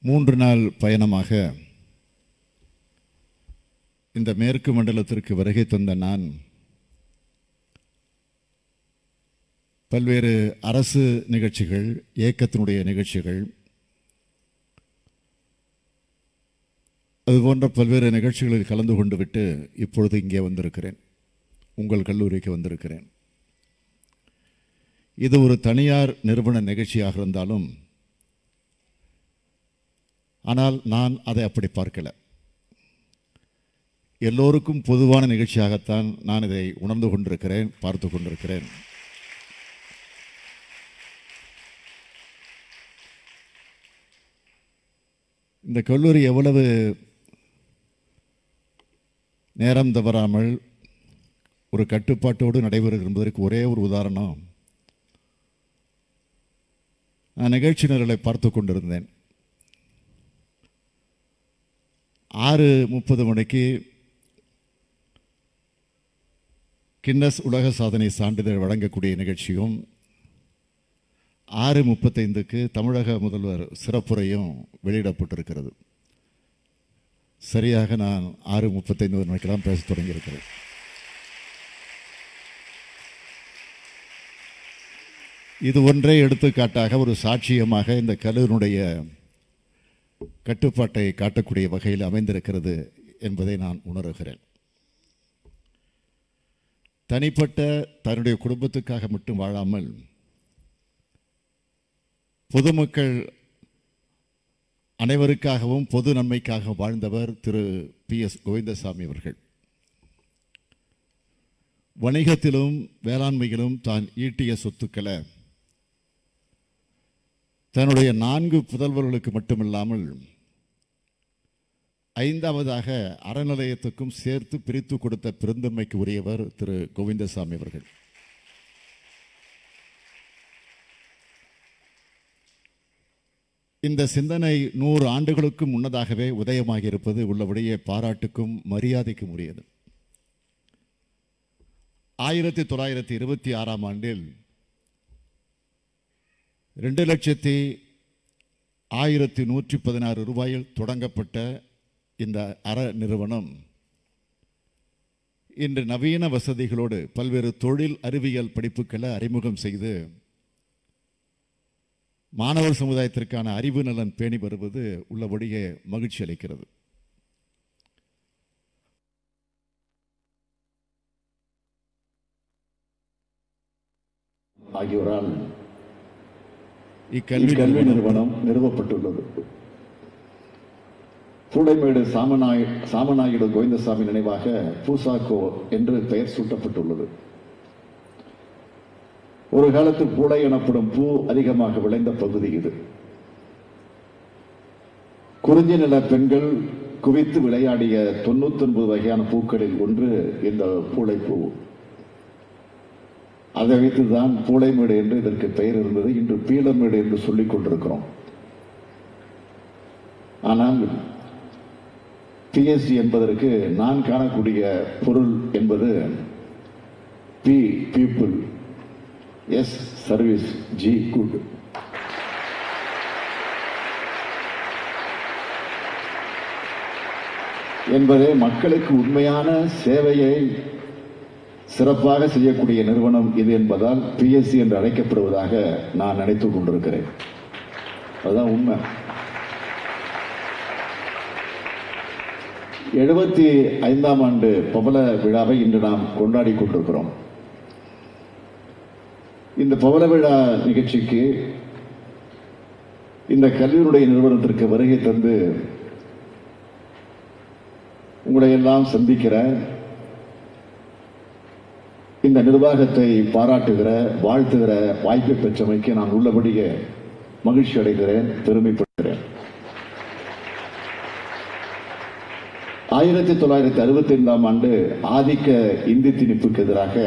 மூன்று நாள் பயணமாக இந்த மேற்கு மண்டலத்திற்கு வருகை தந்த நான் பல்வேறு அரசு நிகழ்ச்சிகள் இயக்கத்தினுடைய நிகழ்ச்சிகள் அது போன்ற பல்வேறு நிகழ்ச்சிகளில் கலந்து கொண்டு விட்டு இப்பொழுது இங்கே வந்திருக்கிறேன் உங்கள் கல்லூரிக்கு வந்திருக்கிறேன் இது ஒரு தனியார் நிறுவன நிகழ்ச்சியாக இருந்தாலும் ஆனால் நான் அதை அப்படி பார்க்கல எல்லோருக்கும் பொதுவான நிகழ்ச்சியாகத்தான் நான் இதை உணர்ந்து கொண்டிருக்கிறேன் பார்த்து கொண்டிருக்கிறேன் இந்த கல்லூரி எவ்வளவு நேரம் தவறாமல் ஒரு கட்டுப்பாட்டோடு நடைபெறுகிறது என்பதற்கு ஒரே ஒரு உதாரணம் நான் நிகழ்ச்சி நிரலை பார்த்து கொண்டிருந்தேன் ஆறு முப்பது மணிக்கு கின்னஸ் உலக சாதனை சான்றிதழ் வழங்கக்கூடிய நிகழ்ச்சியும் ஆறு முப்பத்தைந்துக்கு தமிழக முதல்வர் சிறப்புரையும் வெளியிடப்பட்டிருக்கிறது சரியாக நான் ஆறு முப்பத்தைந்து மணிக்கெல்லாம் பேச தொடங்கியிருக்கிறேன் இது ஒன்றே எடுத்துக்காட்டாக ஒரு சாட்சியமாக இந்த கல்லூரினுடைய கட்டுப்பாட்டை காட்டக்கூடிய வகையில் அமைந்திருக்கிறது என்பதை நான் உணர்கிறேன் தனிப்பட்ட தன்னுடைய குடும்பத்துக்காக மட்டும் வாழாமல் பொதுமக்கள் அனைவருக்காகவும் பொது நன்மைக்காக வாழ்ந்தவர் திரு பி எஸ் கோவிந்தசாமி அவர்கள் வணிகத்திலும் வேளாண்மையிலும் தான் ஈட்டிய சொத்துக்களை தன்னுடைய நான்கு புதல்வர்களுக்கு மட்டுமில்லாமல் ஐந்தாவதாக அறநிலையத்துக்கும் சேர்த்து பிரித்து கொடுத்த பெருந்தன்மைக்கு உரியவர் திரு கோவிந்தசாமி அவர்கள் இந்த சிந்தனை நூறு ஆண்டுகளுக்கு முன்னதாகவே உதயமாகி இருப்பது உள்ளபடியே பாராட்டுக்கும் மரியாதைக்கும் உரியது ஆயிரத்தி தொள்ளாயிரத்தி இருபத்தி ஆறாம் ஆண்டில் ரெண்டு லட்சத்தி ஆயிரத்தி நூற்றி பதினாறு ரூபாயில் தொடங்கப்பட்ட இந்த அற நிறுவனம் இன்று நவீன வசதிகளோடு பல்வேறு தொழில் அறிவியல் படிப்புகளை அறிமுகம் செய்து மாணவர் சமுதாயத்திற்கான அறிவு நலன் பேணி வருவது உள்ளபடியே மகிழ்ச்சி அளிக்கிறது ஆகியோரால் இக்கல்வி இக்கல்வி நிறுவனம் நிறுவனம் நிறுவப்பட்டுள்ளது சூளைமேடு சாமநாய சாமநாயுடு கோவிந்தசாமி நினைவாக பூசாக்கோ என்று பெயர் சூட்டப்பட்டுள்ளது ஒரு காலத்தில் பூளை எனப்படும் பூ அதிகமாக விளைந்த பகுதி இது குறிஞ்சி நில பெண்கள் குவித்து விளையாடிய தொண்ணூத்தி ஒன்பது வகையான பூக்களில் ஒன்று இந்த பூளைப்பூ அதை வைத்துதான் பூளைமேடு என்று இதற்கு பெயர் இருந்தது இன்று பீளமேடு என்று சொல்லிக் கொண்டிருக்கிறோம் ஆனால் பிஎஸ்டி என்பதற்கு நான் காணக்கூடிய பொருள் என்பது P people S service G good என்பதே மக்களுக்கு உண்மையான சேவையை சிறப்பாக செய்யக்கூடிய நிறுவனம் இது என்பதால் பிஎஸ்சி என்று அழைக்கப்படுவதாக நான் நினைத்துக் கொண்டிருக்கிறேன் அதுதான் உண்மை எழுபத்தி ஐந்தாம் ஆண்டு பவள விழாவை இன்று நாம் கொண்டாடி கொண்டிருக்கிறோம் இந்த பவள விழா நிகழ்ச்சிக்கு இந்த கல்வியினுடைய நிறுவனத்திற்கு வருகை தந்து உங்களை எல்லாம் சந்திக்கிற இந்த நிர்வாகத்தை பாராட்டுகிற வாழ்த்துகிற வாய்ப்பை பெற்றமைக்கு நான் உள்ளபடியே மகிழ்ச்சி அடைகிறேன் பெருமைப்படுகிறேன் ஆயிரத்தி தொள்ளாயிரத்தி அறுபத்தி ஐந்தாம் ஆண்டு ஆதிக்க இந்தி திணிப்புக்கு எதிராக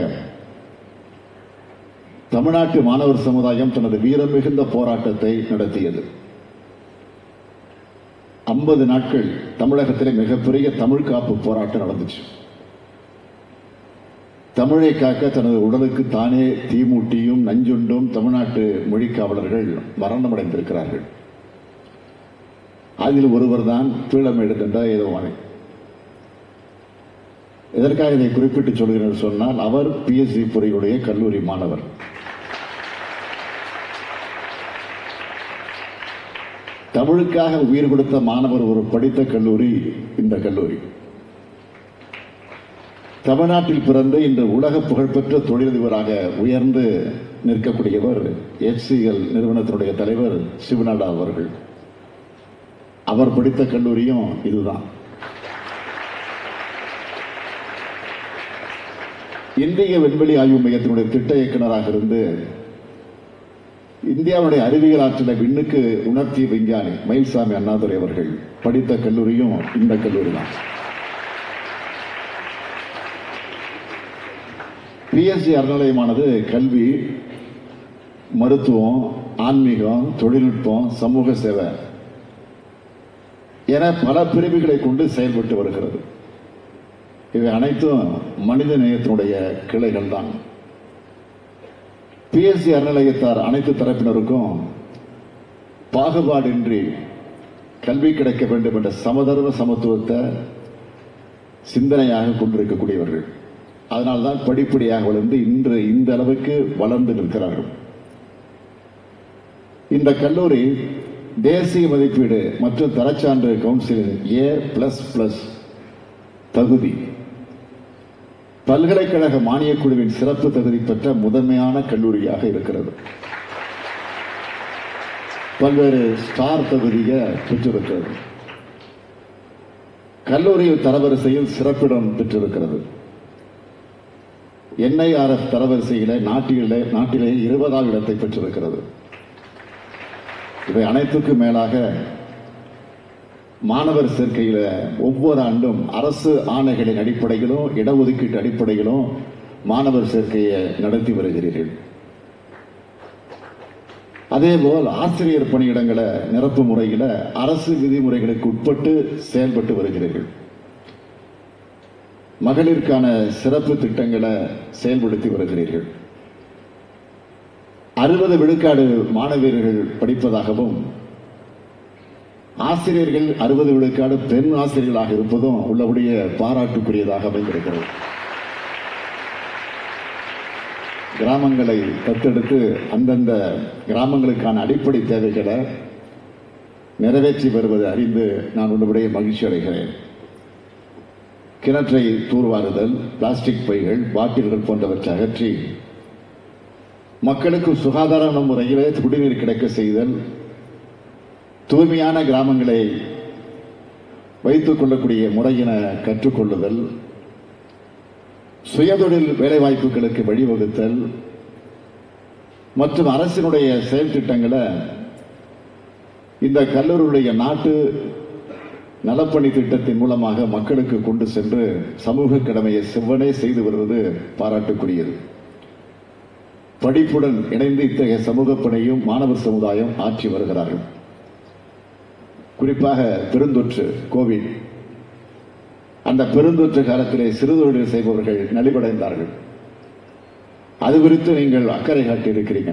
தமிழ்நாட்டு மாணவர் சமுதாயம் தனது வீரம் மிகுந்த போராட்டத்தை நடத்தியது ஐம்பது நாட்கள் தமிழகத்திலே மிகப்பெரிய தமிழ் காப்பு போராட்டம் நடந்துச்சு தமிழை காக்க தனது உடலுக்கு தானே தீமூட்டியும் நஞ்சுண்டும் தமிழ்நாட்டு மொழிக்காவலர்கள் மரணமடைந்திருக்கிறார்கள் அதில் ஒருவர் தான் பீடம் எடுக்கின்ற ஏதோவானை எதற்காக இதை குறிப்பிட்டு சொல்கிறேன் சொன்னால் அவர் பிஎஸ்சி பொறியுடைய கல்லூரி மாணவர் தமிழுக்காக உயிர் கொடுத்த மாணவர் ஒரு படித்த கல்லூரி இந்த கல்லூரி தமிழ்நாட்டில் பிறந்து இன்று உலக புகழ்பெற்ற தொழிலதிபராக உயர்ந்து நிற்கக்கூடியவர் எச்சிஎல் நிறுவனத்தினுடைய தலைவர் சிவநாடா அவர்கள் அவர் படித்த கல்லூரியும் இதுதான் இந்திய விண்வெளி ஆய்வு மையத்தினுடைய திட்ட இயக்குநராக இருந்து இந்தியாவுடைய அறிவியல் ஆற்றலை விண்ணுக்கு உணர்த்திய விஞ்ஞானி மயில்சாமி அண்ணாதுரை அவர்கள் படித்த கல்லூரியும் இந்த கல்லூரி தான் பிஎஸ்சி அறநிலையமானது கல்வி மருத்துவம் ஆன்மீகம் தொழில்நுட்பம் சமூக சேவை என பல பிரிவுகளை கொண்டு செயல்பட்டு வருகிறது இவை அனைத்தும் மனித நேயத்தினுடைய கிளைகள் தான் பிஎஸ்சி அறநிலையத்தார் அனைத்து தரப்பினருக்கும் பாகுபாடின்றி கல்வி கிடைக்க வேண்டும் என்ற சமதர்ம சமத்துவத்தை சிந்தனையாக கொண்டிருக்கக்கூடியவர்கள் அதனால்தான் படிப்படியாக வளர்ந்து இன்று இந்த அளவுக்கு வளர்ந்து நிற்கிறார்கள் இந்த கல்லூரி தேசிய மதிப்பீடு மற்றும் தரச்சான்று கவுன்சிலின் ஏ பிளஸ் பிளஸ் தகுதி பல்கலைக்கழக மானியக் குழுவின் சிறப்பு தகுதி பெற்ற முதன்மையான கல்லூரியாக இருக்கிறது பல்வேறு ஸ்டார் தகுதியை பெற்றிருக்கிறது கல்லூரியில் தரவரிசையில் சிறப்பிடம் பெற்றிருக்கிறது என்ஐஆர்எஃப் தரவரிசையில நாட்டிலே நாட்டிலே இருபதாம் இடத்தை பெற்றிருக்கிறது இவை அனைத்துக்கும் மேலாக மாணவர் சேர்க்கையில ஒவ்வொரு ஆண்டும் அரசு ஆணைகளின் அடிப்படையிலும் இடஒதுக்கீட்டு அடிப்படையிலும் மாணவர் சேர்க்கையை நடத்தி வருகிறீர்கள் அதேபோல் ஆசிரியர் பணியிடங்களை நிரப்பு முறையில அரசு விதிமுறைகளுக்கு உட்பட்டு செயல்பட்டு வருகிறீர்கள் மகளிருக்கான சிறப்பு திட்டங்களை செயல்படுத்தி வருகிறீர்கள் அறுபது விழுக்காடு மாணவியர்கள் படிப்பதாகவும் ஆசிரியர்கள் அறுபது விழுக்காடு பெண் ஆசிரியர்களாக இருப்பதும் உள்ளபடிய பாராட்டுக்குரியதாக அமைந்திருக்கிறது கிராமங்களை தத்தெடுத்து அந்தந்த கிராமங்களுக்கான அடிப்படை தேவைகளை நிறைவேற்றி வருவது அறிந்து நான் உள்ளபடிய மகிழ்ச்சி அடைகிறேன் கிணற்றை தூர்வாறுதல் பிளாஸ்டிக் பைகள் பாட்டில்கள் போன்றவற்றை அகற்றி மக்களுக்கு சுகாதாரமான முறையிலே குடிநீர் கிடைக்க செய்தல் தூய்மையான கிராமங்களை வைத்துக் கொள்ளக்கூடிய முறையின கற்றுக்கொள்ளுதல் சுயதொழில் வேலைவாய்ப்புகளுக்கு வழிவகுத்தல் மற்றும் அரசினுடைய செயல் திட்டங்களை இந்த கல்லூரியுடைய நாட்டு நலப்பணி திட்டத்தின் மூலமாக மக்களுக்கு கொண்டு சென்று சமூக கடமையை செவ்வனே செய்து வருவது பாராட்டுக்குரியது படிப்புடன் இணைந்து இத்தகைய சமூக பணியும் மாணவர் சமுதாயம் ஆற்றி வருகிறார்கள் குறிப்பாக பெருந்தொற்று கோவிட் அந்த பெருந்தொற்று காலத்திலே சிறுதொழில் செய்பவர்கள் நலிவடைந்தார்கள் அது குறித்து நீங்கள் அக்கறை காட்டி இருக்கிறீங்க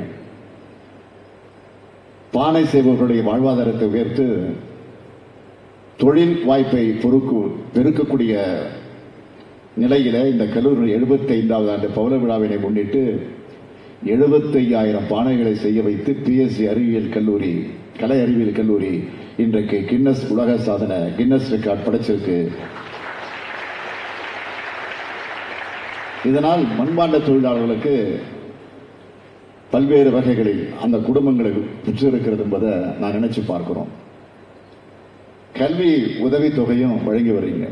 பானை செய்பவர்களுடைய வாழ்வாதாரத்தை உயர்த்து தொழில் வாய்ப்பை பொறுக்கு பெருக்கக்கூடிய நிலையில இந்த கல்லூரி எழுபத்தி ஐந்தாவது ஆண்டு பௌர விழாவினை முன்னிட்டு எழுபத்தி ஐயாயிரம் பானைகளை செய்ய வைத்து பிஎஸ்சி அறிவியல் கல்லூரி கலை அறிவியல் கல்லூரி இன்றைக்கு கின்னஸ் உலக சாதனை கின்னஸ் ரெக்கார்ட் படைச்சிருக்கு இதனால் மண்பாண்ட தொழிலாளர்களுக்கு பல்வேறு வகைகளில் அந்த குடும்பங்களுக்கு பெற்றிருக்கிறது என்பதை நான் நினைச்சு பார்க்கிறோம் கல்வி உதவித் தொகையும் வழங்கி வரீங்க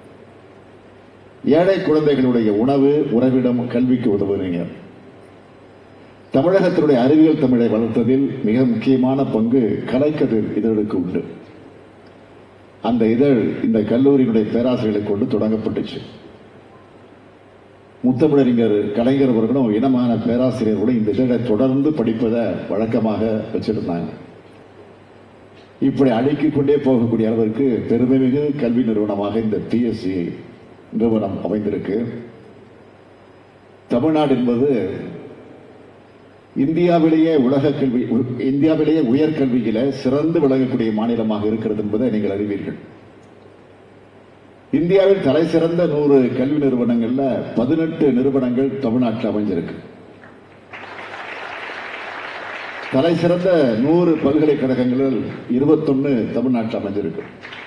ஏழை குழந்தைகளுடைய உணவு உறவிடம் கல்விக்கு உதவுறீங்க தமிழகத்தினுடைய அறிவியல் தமிழை வளர்த்ததில் மிக முக்கியமான பங்கு கலைக்கதிர் இதழுக்கு உண்டு அந்த இதழ் இந்த கல்லூரியினுடைய பேராசிரியர்களை கொண்டு தொடங்கப்பட்டுச்சு முத்தமிழறிஞர் கலைஞர் அவர்களும் இனமான பேராசிரியர்களும் இந்த இதழை தொடர்ந்து படிப்பதை வழக்கமாக வச்சிருந்தாங்க இப்படி அடுக்கிக் கொண்டே போகக்கூடிய அளவிற்கு பெருமைமிகு கல்வி நிறுவனமாக இந்த பிஎஸ்சி நிறுவனம் அமைந்திருக்கு தமிழ்நாடு என்பது இந்தியாவிலேயே உலக கல்வி இந்தியாவிலேயே உயர்கல்வியில சிறந்து விளங்கக்கூடிய மாநிலமாக இருக்கிறது என்பதை நீங்கள் அறிவீர்கள் இந்தியாவில் தலை சிறந்த நூறு கல்வி நிறுவனங்கள்ல பதினெட்டு நிறுவனங்கள் தமிழ்நாட்டில் அமைஞ்சிருக்கு தலை சிறந்த நூறு பல்கலைக்கழகங்களில் இருபத்தொன்னு தமிழ்நாட்டில் அமைஞ்சிருக்கு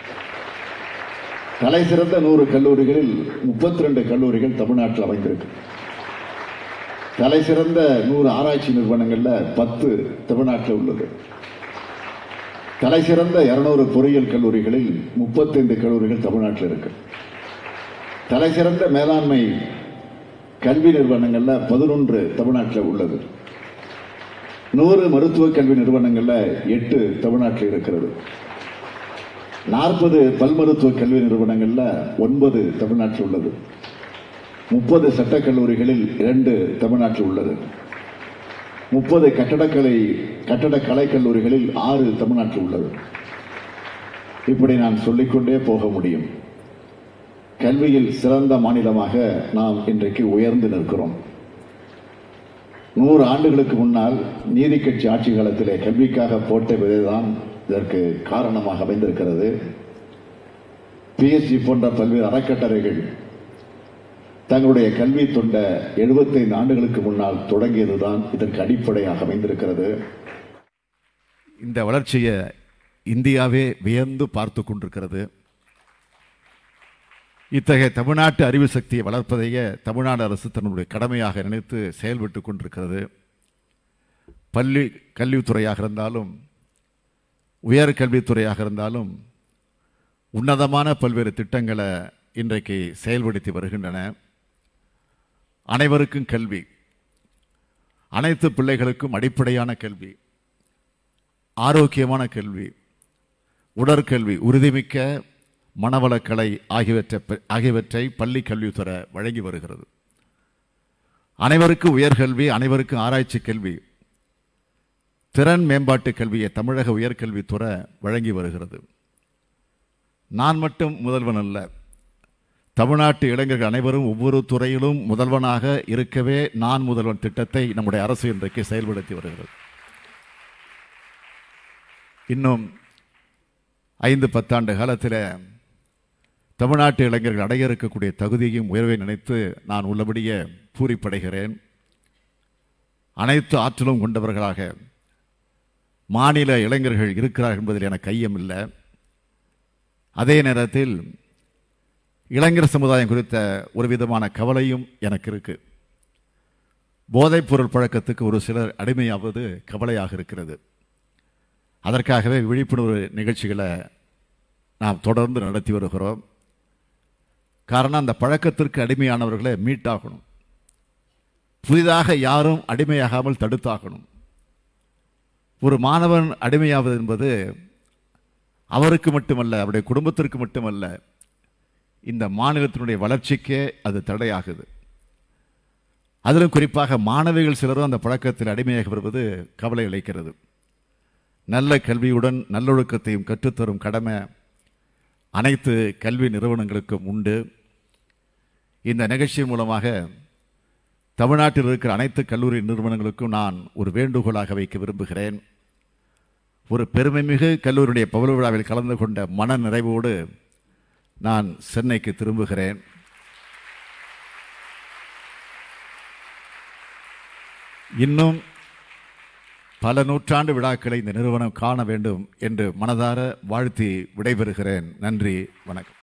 தலை சிறந்த நூறு கல்லூரிகளில் முப்பத்தி ரெண்டு கல்லூரிகள் தமிழ்நாட்டில் அமைந்திருக்கு தலை சிறந்த நூறு ஆராய்ச்சி நிறுவனங்கள்ல பத்து தமிழ்நாட்டில் உள்ளது தலை சிறந்த இருநூறு பொறியியல் கல்லூரிகளில் முப்பத்தைந்து கல்லூரிகள் தமிழ்நாட்டில் இருக்கு தலை சிறந்த மேலாண்மை கல்வி நிறுவனங்கள்ல பதினொன்று தமிழ்நாட்டில் உள்ளது நூறு மருத்துவ கல்வி நிறுவனங்கள்ல எட்டு தமிழ்நாட்டில் இருக்கிறது நாற்பது பல் மருத்துவ கல்வி நிறுவனங்கள்ல ஒன்பது தமிழ்நாட்டில் உள்ளது முப்பது சட்டக் கல்லூரிகளில் இரண்டு தமிழ்நாட்டில் உள்ளது முப்பது கட்டடக்கலை கட்டடக்கலை கல்லூரிகளில் ஆறு தமிழ்நாட்டில் உள்ளது இப்படி நான் சொல்லிக்கொண்டே போக முடியும் கல்வியில் சிறந்த மாநிலமாக நாம் இன்றைக்கு உயர்ந்து நிற்கிறோம் நூறு ஆண்டுகளுக்கு முன்னால் நீதி கட்சி ஆட்சி காலத்திலே கல்விக்காக போட்ட விதைதான் இதற்கு காரணமாக அமைந்திருக்கிறது பிஎஸ்சி போன்ற பல்வேறு அறக்கட்டளைகள் தங்களுடைய கல்வி தொண்ட 75 ஆண்டுகளுக்கு முன்னால் தொடங்கியதுதான் இதற்கு அடிப்படையாக அமைந்திருக்கிறது இந்த வளர்ச்சியை இந்தியாவே வியந்து பார்த்து கொண்டிருக்கிறது இத்தகைய தமிழ்நாட்டு அறிவு சக்தியை வளர்ப்பதையே தமிழ்நாடு அரசு தன்னுடைய கடமையாக நினைத்து செயல்பட்டு கொண்டிருக்கிறது பள்ளி கல்வித்துறையாக இருந்தாலும் உயர்கல்வித்துறையாக இருந்தாலும் உன்னதமான பல்வேறு திட்டங்களை இன்றைக்கு செயல்படுத்தி வருகின்றன அனைவருக்கும் கல்வி அனைத்து பிள்ளைகளுக்கும் அடிப்படையான கல்வி ஆரோக்கியமான கல்வி உடற்கல்வி உறுதிமிக்க மனவளக்கலை ஆகியவற்றை பெ- ஆகியவற்றை பள்ளி கல்வித்துறை வழங்கி வருகிறது அனைவருக்கும் உயர்கல்வி அனைவருக்கும் ஆராய்ச்சி கல்வி திறன் மேம்பாட்டு கல்வியை தமிழக உயர்கல்வித்துறை வழங்கி வருகிறது நான் மட்டும் முதல்வன் அல்ல தமிழ்நாட்டு இளைஞர்கள் அனைவரும் ஒவ்வொரு துறையிலும் முதல்வனாக இருக்கவே நான் முதல்வன் திட்டத்தை நம்முடைய அரசு இன்றைக்கு செயல்படுத்தி வருகிறது இன்னும் ஐந்து பத்தாண்டு காலத்தில் தமிழ்நாட்டு இளைஞர்கள் அடைய இருக்கக்கூடிய தகுதியும் உயர்வை நினைத்து நான் உள்ளபடியே பூரிப்படைகிறேன் அனைத்து ஆற்றலும் கொண்டவர்களாக மாநில இளைஞர்கள் இருக்கிறார்கள் என்பதில் எனக்கு ஐயம் இல்லை அதே நேரத்தில் இளைஞர் சமுதாயம் குறித்த ஒரு விதமான கவலையும் எனக்கு இருக்கு போதைப்பொருள் பழக்கத்துக்கு ஒரு சிலர் அடிமையாவது கவலையாக இருக்கிறது அதற்காகவே விழிப்புணர்வு நிகழ்ச்சிகளை நாம் தொடர்ந்து நடத்தி வருகிறோம் காரணம் அந்த பழக்கத்திற்கு அடிமையானவர்களை மீட்டாகணும் புதிதாக யாரும் அடிமையாகாமல் தடுத்தாகணும் ஒரு மாணவன் அடிமையாவது என்பது அவருக்கு மட்டுமல்ல அவருடைய குடும்பத்திற்கு மட்டுமல்ல இந்த மாநிலத்தினுடைய வளர்ச்சிக்கே அது தடையாகுது அதிலும் குறிப்பாக மாணவிகள் சிலரும் அந்த பழக்கத்தில் அடிமையாக வருவது கவலை அளிக்கிறது நல்ல கல்வியுடன் நல்லொழுக்கத்தையும் கற்றுத்தரும் கடமை அனைத்து கல்வி நிறுவனங்களுக்கும் உண்டு இந்த நிகழ்ச்சி மூலமாக தமிழ்நாட்டில் இருக்கிற அனைத்து கல்லூரி நிறுவனங்களுக்கும் நான் ஒரு வேண்டுகோளாக வைக்க விரும்புகிறேன் ஒரு பெருமைமிகு கல்லூரியுடைய பவள விழாவில் கலந்து கொண்ட மன நிறைவோடு நான் சென்னைக்கு திரும்புகிறேன் இன்னும் பல நூற்றாண்டு விழாக்களை இந்த நிறுவனம் காண வேண்டும் என்று மனதார வாழ்த்தி விடைபெறுகிறேன் நன்றி வணக்கம்